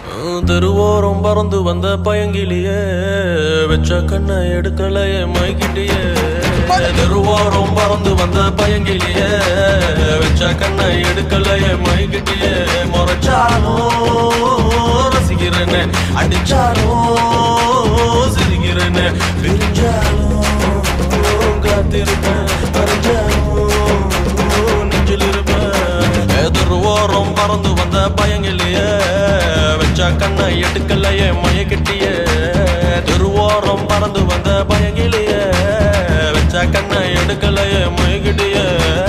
தெருவோரம் பறந்து வந்த பயங்கிலியே வச்ச கண்ணை எடுக்கலையே மைக்கிட்டியே தெருவோரம் பறந்து வந்த பயங்கிலியே வச்ச கண்ணை எடுக்கலையே மைக்கிட்டியே முறைச்சாலும் ரசிக்கிறேன்னு அடிச்சாலும் சிரிக்கிறேன்னு பிரிஞ்சாலும் காத்திருப்பேன் பறிஞ்சாலும் நெஞ்சில் இருப்பேன் எதிர்வோரம் பறந்து வந்த பயங்கிலேயே வச்ச கண்ணை எடுக்கலையே மயக்கிட்டியே திருவோரம் பறந்து வந்த பயங்கிலேயே வச்ச கண்ணை எடுக்கலையே மயக்கிட்டியே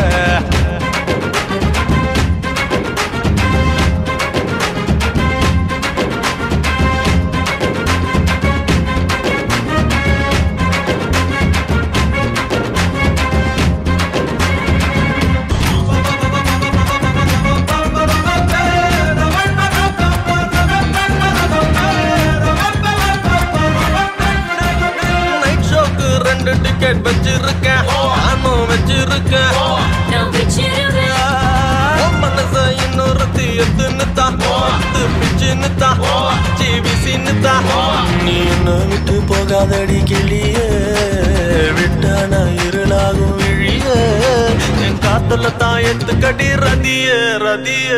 நைட் ஷோக்கு ரெண்டு டிக்கெட் வச்சிருக்கேன் நானும் வச்சிருக்கேன் நான் வச்சிருவேன் உன் மனச இன்னொருத்தி எத்துன்னு தான் எத்து பிச்சுன்னு தான் ஜிபிசின்னு தான் நீ என்ன விட்டு போகாதடி கிளியே விட்டா நான் இருளாகும் விழியே என் காத்துல தான் எத்து கடி ரதிய ரதிய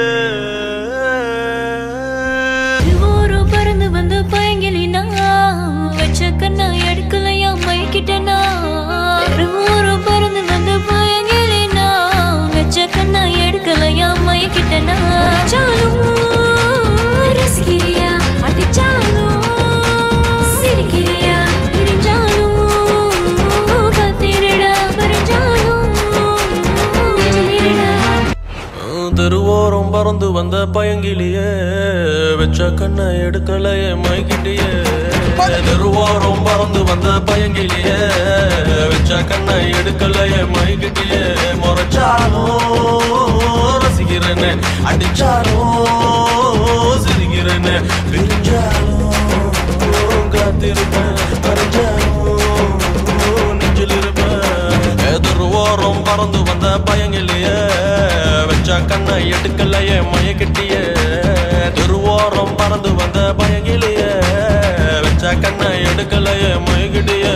ஊரு பறந்து வந்து பயங்கிலினா வச்ச கண்ணா எடுக்கலையா மைக்கிட்டனா ஊரு பறந்து வந்து பயங்கிலினா வச்ச கண்ணா எடுக்கலையா மைக்கிட்டனா சாலும் ரசிக்கிறியா அடிச்சாலும் சிரிக்கிறியா பிரிஞ்சாலும் கத்திரடா பறிஞ்சாலும் நெஞ்சிலிருடா தெருவோரம் பறந்து வந்த பயங்கிலியே வச்ச கண்ணை எடுக்கலையே மைக்கிட்டியே தெருவோரம் பறந்து வந்த பயங்கிலியே வச்ச கண்ணை எடுக்கலையே மைக்கிட்டியே முறைச்சாலும் ரசிக்கிறேன்னு அடிச்சாலும் சிரிக்கிறேன்னு பிரிஞ்சாலும் காத்திருப்பேன் பறிஞ்சாலும் நெஞ்சில் இருப்பேன் எதிர்வோரம் பறந்து வந்த பயங்கிலேயே வச்ச கண்ணை எடுக்கலையே மயக்கிட்டியே திருவோரம் பறந்து வந்த பயங்கிலேயே வச்ச கண்ணை எடுக்கலையே மயக்கிட்டியே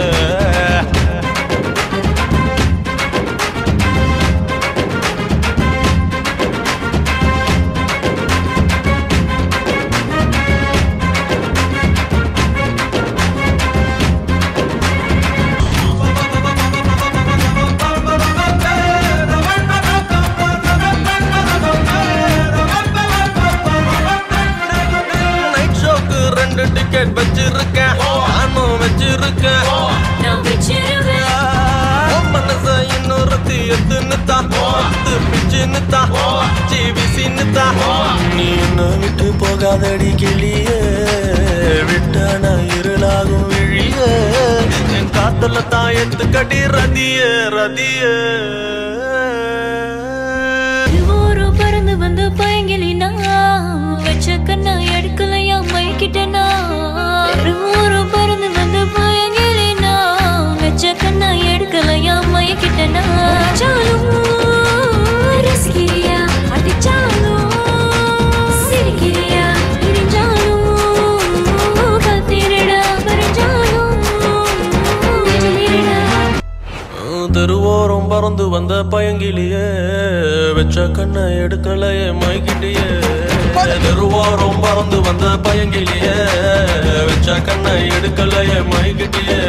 நைட் ஷோக்கு ரெண்டு டிக்கெட் வச்சிருக்கேன் நானும் வச்சிருக்கேன் நான் வச்சிருவேன் உன் மனச இன்னொருத்தி எத்துன்னு தான் எத்து பிச்சுன்னு தான் ஜிபிசின்னு தான் நீ என்ன விட்டு போகாதடி கிளியே விட்டா நான் இருளாகும் விழியே என் காத்துல தான் எத்து கடி ரதிய ரதிய ஊரு பறந்து வந்து பயங்கிலினா வச்ச கண்ணா எடுக்கலையா மைக்கிட்டனா ஊரு பறந்து வந்து பயங்கிலினா வச்ச கண்ணா எடுக்கலையா மைக்கிட்டனா சாலும் ரசிக்கிறியா அடிச்சாலும் சிரிக்கிறியா பிரிஞ்சாலும் கத்திரடா பறிஞ்சாலும் நெஞ்சிலிருடா தெருவோரம் பறந்து வந்த பயங்கிலியே வச்ச கண்ணை எடுக்கலையே மைக்கிட்டியே தெருவோரம் பறந்து வந்த பயங்கிலியே வச்ச கண்ணை எடுக்கலையே மைக்கிட்டியே